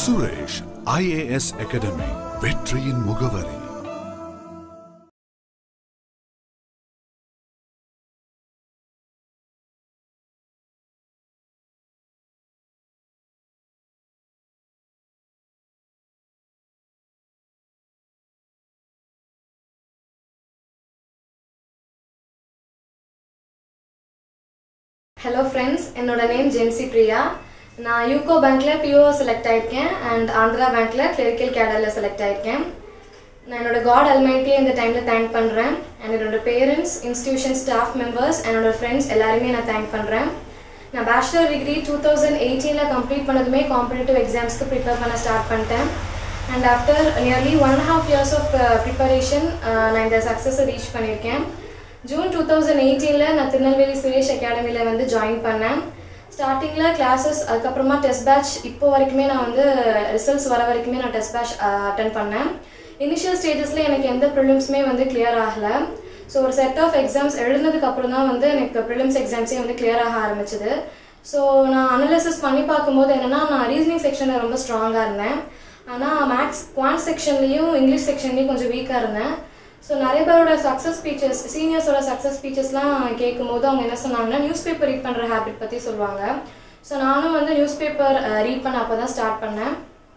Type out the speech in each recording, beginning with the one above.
Suresh IAS academy வெற்றியின் முகவரி hello friends என்னோட நேம் ஜென்சி பிரியா நான் யூகோ பேங்க்ல பிஓ செலக்ட் ஆயிருக்கேன் அண்ட் ஆந்திரா பேங்க்ல கிளரிக்கல் கேடர்ல செலக்ட் ஆயிருக்கேன் நான் என்னோட காட் அல்மைட்டியை இந்த டைம்ல தேங்க் பண்றேன் அண்ட் என்னோட பேரண்ட்ஸ் இன்ஸ்டிடியூஷன் ஸ்டாஃப் மெம்பர்ஸ் என்னோட ஃப்ரெண்ட்ஸ் எல்லாருமே நான் தேங்க் பண்றேன் நான் பேச்சுலர் டிகிரி டூ தௌசண்ட் எயிட்டீனில் கம்ப்ளீட் பண்ணதுமே காம்படிட்டிவ் எக்ஸாம்ஸ்க்கு ப்ரிப்பேர் பண்ண ஸ்டார்ட் பண்ணிட்டேன் and after nearly one and half years of preparation நான் இந்த சக்ஸஸை ரீச் பண்ணியிருக்கேன் ஜூன் டூ தௌசண்ட் எயிட்டீனில் நான் திருநெல்வேலி சுரேஷ் அகாடமியில் வந்து ஜாயின் பண்ணேன் ஸ்டார்டிங்கில் கிளாஸஸ் அதுக்கப்புறமா டெஸ்ட் பேட்ச் இப்போ வரைக்குமே நான் வந்து ரிசல்ட்ஸ் வர வரைக்குமே நான் டெஸ்ட் பேட்ச் அட்டன் பண்ணேன் இனிஷியல் ஸ்டேஜஸில் எனக்கு எந்த ப்ரிலிம்ஸுமே வந்து கிளியர் ஆகலை ஸோ ஒரு செட் ஆஃப் எக்ஸாம்ஸ் எழுதுனதுக்கு அப்புறம் தான் வந்து எனக்கு ப்ரிலிம்ஸ் எக்ஸாம்ஸே வந்து கிளியர் ஆக ஆரம்பிச்சது ஸோ நான் அனலிசிஸ் பண்ணி பார்க்கும்போது என்னென்னா நான் ரீசனிங் செக்ஷனில் ரொம்ப ஸ்ட்ராங்காக இருந்தேன் ஆனால் மேக்ஸ் குவான்ட் செக்ஷன்லேயும் இங்கிலீஷ் செக்ஷன்லேயும் கொஞ்சம் வீக்காக இருந்தேன் ஸோ நிறைய பேரோட சக்ஸஸ் ஸ்பீச்சஸ் சீனியர்ஸோட சக்ஸஸ் ஸ்பீச்சஸ்லாம் கேட்கும்போது அவங்க என்ன சொன்னாங்கன்னா நியூஸ் பேப்பர் ரீட் பண்ணுற ஹேபிட் பற்றி சொல்லுவாங்க ஸோ நானும் வந்து நியூஸ் பேப்பர் ரீட் பண்ண அப்போ தான் ஸ்டார்ட் பண்ணேன்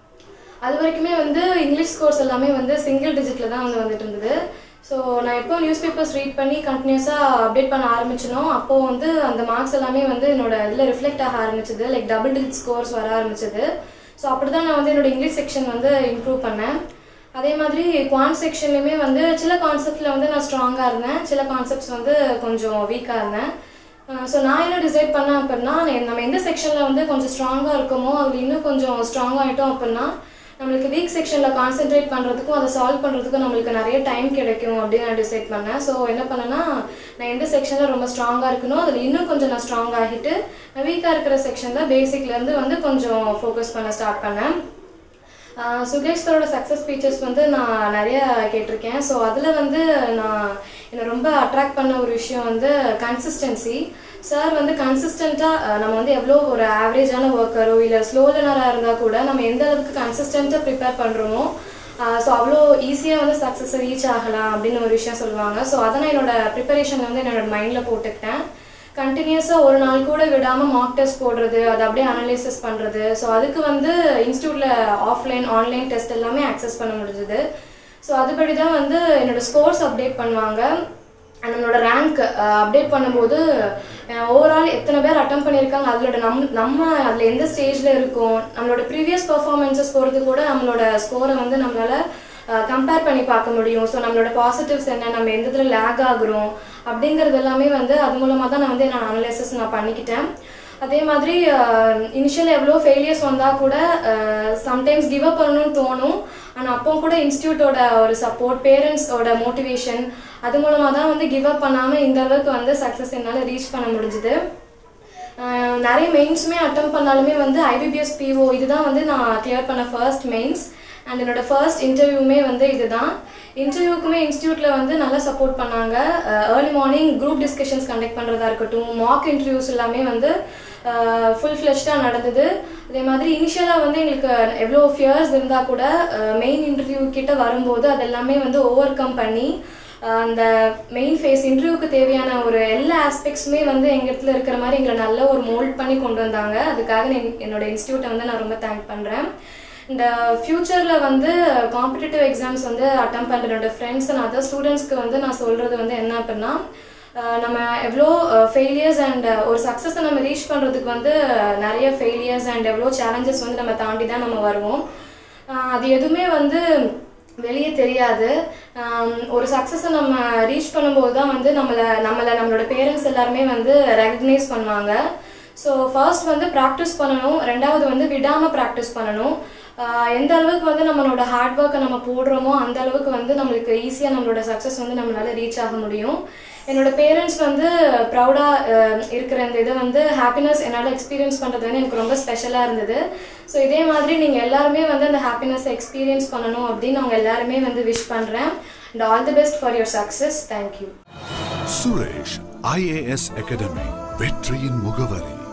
அது வரைக்குமே வந்து இங்கிலீஷ் கோர்ஸ் எல்லாமே வந்து சிங்கிள் டிஜிட்டில் தான் வந்து வந்துட்டு இருந்தது ஸோ நான் எப்போ நியூஸ் பேப்பர்ஸ் ரீட் பண்ணி கண்டினியூஸாக அப்டேட் பண்ண ஆரம்பிச்சனோ அப்போது வந்து அந்த மார்க்ஸ் எல்லாமே வந்து என்னோட இதில் ரிஃப்ளெக்ட் ஆக ஆரம்பிச்சது லைக் டபுள் டிஜிட் ஸ்கோர்ஸ் வர ஆரம்பிச்சது ஸோ அப்படி தான் நான் வந்து என்னோட இங்கிலீஷ் செக்ஷன் வந்து இம்ப்ரூவ் பண்ணேன் அதே மாதிரி குவான் செக்ஷன்லையுமே வந்து சில கான்செப்டில் வந்து நான் ஸ்ட்ராங்காக இருந்தேன் சில கான்செப்ட்ஸ் வந்து கொஞ்சம் வீக்காக இருந்தேன் ஸோ நான் என்ன டிசைட் பண்ணேன் அப்படின்னா நம்ம எந்த செக்ஷனில் வந்து கொஞ்சம் ஸ்ட்ராங்காக இருக்கோமோ அதில் இன்னும் கொஞ்சம் ஸ்ட்ராங் ஆகிட்டோம் அப்படின்னா நம்மளுக்கு வீக் செக்ஷனில் கான்சென்ட்ரேட் பண்ணுறதுக்கும் அதை சால்வ் பண்ணுறதுக்கும் நம்மளுக்கு நிறைய டைம் கிடைக்கும் அப்படின்னு நான் டிசைட் பண்ணேன் ஸோ என்ன பண்ணேன்னா நான் எந்த செக்ஷனில் ரொம்ப ஸ்ட்ராங்காக இருக்கணும் அதில் இன்னும் கொஞ்சம் நான் ஸ்ட்ராங் ஆகிட்டு நான் வீக்காக இருக்கிற செக்ஷனில் பேசிக்லேருந்து வந்து கொஞ்சம் ஃபோக்கஸ் பண்ண ஸ்டார்ட் பண்ணேன் சுகேஷ் சரோட சக்ஸஸ் ஸ்பீச்சஸ் வந்து நான் நிறைய கேட்டிருக்கேன் ஸோ அதில் வந்து நான் என்னை ரொம்ப அட்ராக்ட் பண்ண ஒரு விஷயம் வந்து கன்சிஸ்டன்சி சார் வந்து கன்சிஸ்டண்ட்டாக நம்ம வந்து எவ்வளோ ஒரு ஆவரேஜான ஒர்க்கரோ இல்லை ஸ்லோ லேனராக இருந்தால் கூட நம்ம எந்த அளவுக்கு கன்சிஸ்டண்ட்டாக ப்ரிப்பேர் பண்ணுறோமோ ஸோ அவ்வளோ ஈஸியாக வந்து சக்ஸஸை ரீச் ஆகலாம் அப்படின்னு ஒரு விஷயம் சொல்லுவாங்க ஸோ அதை நான் என்னோட ப்ரிப்பரேஷன் வந்து என்னோட மைண்டில் போட்டுக்கிட்டேன் கண்டினியூஸாக ஒரு நாள் கூட விடாமல் மார்க் டெஸ்ட் போடுறது அதை அப்படியே அனலைசிஸ் பண்ணுறது ஸோ அதுக்கு வந்து இன்ஸ்டியூட்டில் ஆஃப்லைன் ஆன்லைன் டெஸ்ட் எல்லாமே அக்சஸ் பண்ண முடிஞ்சுது ஸோ அதுபடி தான் வந்து என்னோடய ஸ்கோர்ஸ் அப்டேட் பண்ணுவாங்க அண்ட் நம்மளோட ரேங்க் அப்டேட் பண்ணும்போது ஓவரால் எத்தனை பேர் அட்டம் பண்ணியிருக்காங்க அதோட நம் நம்ம அதில் எந்த ஸ்டேஜில் இருக்கோம் நம்மளோட ப்ரீவியஸ் பர்ஃபார்மன்ஸஸ் பொறுத்து கூட நம்மளோட ஸ்கோரை வந்து நம்மளால் கம்பேர் பண்ணி பார்க்க முடியும் ஸோ நம்மளோட பாசிட்டிவ்ஸ் என்ன நம்ம எந்த இதில் லேக் ஆகுறோம் அப்படிங்கிறது எல்லாமே வந்து அது மூலமாக தான் நான் வந்து நான் அனலைசஸ் நான் பண்ணிக்கிட்டேன் அதே மாதிரி இனிஷியல் எவ்வளோ ஃபெயிலியர்ஸ் வந்தால் கூட சம்டைம்ஸ் கிவ் அப் பண்ணணும்னு தோணும் ஆனால் அப்போ கூட இன்ஸ்டியூட்டோட ஒரு சப்போர்ட் பேரண்ட்ஸோட மோட்டிவேஷன் அது மூலமாக தான் வந்து கிவ் அப் பண்ணாமல் இந்த அளவுக்கு வந்து சக்ஸஸ் என்னால் ரீச் பண்ண முடிஞ்சுது நிறைய மெயின்ஸுமே அட்டம் பண்ணாலுமே வந்து ஐபிபிஎஸ் பிஓ இதுதான் வந்து நான் கிளியர் பண்ண ஃபர்ஸ்ட் மெயின்ஸ் அண்ட் என்னோட ஃபர்ஸ்ட் இன்டர்வியூமே வந்து இதுதான் இன்டர்வியூக்குமே இன்ஸ்டியூட்டில் வந்து நல்லா சப்போர்ட் பண்ணாங்க early morning group discussions conduct பண்ணுறதா இருக்கட்டும் மார்க் இன்டர்வியூஸ் எல்லாமே வந்து ஃபுல் ஃப்ளெஷ்டாக நடந்தது அதே மாதிரி இனிஷியலாக வந்து எங்களுக்கு எவ்வளோ ஃபியர்ஸ் இருந்தால் கூட மெயின் இன்டர்வியூ கிட்ட வரும்போது அதெல்லாமே வந்து ஓவர் கம் பண்ணி அந்த மெயின் ஃபேஸ் இன்டர்வியூக்கு தேவையான ஒரு எல்லா ஆஸ்பெக்ட்ஸுமே வந்து எங்கள் இடத்துல இருக்கிற மாதிரி எங்களை நல்ல ஒரு மோல்ட் பண்ணி கொண்டு வந்தாங்க அதுக்காக என்னோட இன்ஸ்டியூட்டை வந்து நான் ரொம்ப தேங்க் பண்ணுறேன் இந்த ஃப்யூச்சரில் வந்து காம்படிட்டிவ் எக்ஸாம்ஸ் வந்து அட்டம் பண்ணுற என்னோட ஃப்ரெண்ட்ஸ் அண்ட் அதர் ஸ்டூடெண்ட்ஸ்க்கு வந்து நான் சொல்கிறது வந்து என்ன அப்படின்னா நம்ம எவ்வளோ ஃபெயிலியர்ஸ் அண்ட் ஒரு சக்ஸஸை நம்ம ரீச் பண்ணுறதுக்கு வந்து நிறைய ஃபெயிலியர்ஸ் அண்ட் எவ்வளோ சேலஞ்சஸ் வந்து நம்ம தாண்டி தான் நம்ம வருவோம் அது எதுவுமே வந்து வெளியே தெரியாது ஒரு சக்ஸஸை நம்ம ரீச் பண்ணும்போது தான் வந்து நம்மளை நம்மளை நம்மளோட பேரண்ட்ஸ் எல்லாருமே வந்து ரெகக்னைஸ் பண்ணுவாங்க ஸோ ஃபர்ஸ்ட் வந்து ப்ராக்டிஸ் பண்ணணும் ரெண்டாவது வந்து விடாமல் ப்ராக்டிஸ் பண்ணணும் எந்த அளவுக்கு வந்து நம்மளோட ஹார்ட் ஒர்க்கை நம்ம போடுறோமோ அந்த அளவுக்கு வந்து நம்மளுக்கு ஈஸியாக நம்மளோட சக்ஸஸ் வந்து நம்மளால ரீச் ஆக முடியும் என்னோட பேரண்ட்ஸ் வந்து ப்ரௌடாக இருக்கிற இந்த இதை வந்து ஹாப்பினஸ் என்னால் எக்ஸ்பீரியன்ஸ் பண்ணுறது வந்து எனக்கு ரொம்ப ஸ்பெஷலாக இருந்தது ஸோ இதே மாதிரி நீங்கள் எல்லாருமே வந்து அந்த ஹாப்பினஸ் எக்ஸ்பீரியன்ஸ் பண்ணணும் அப்படின்னு அவங்க எல்லாருமே வந்து விஷ் பண்ணுறேன் and all the best for your success thank you Suresh IAS academy வெற்றியின் முகவரி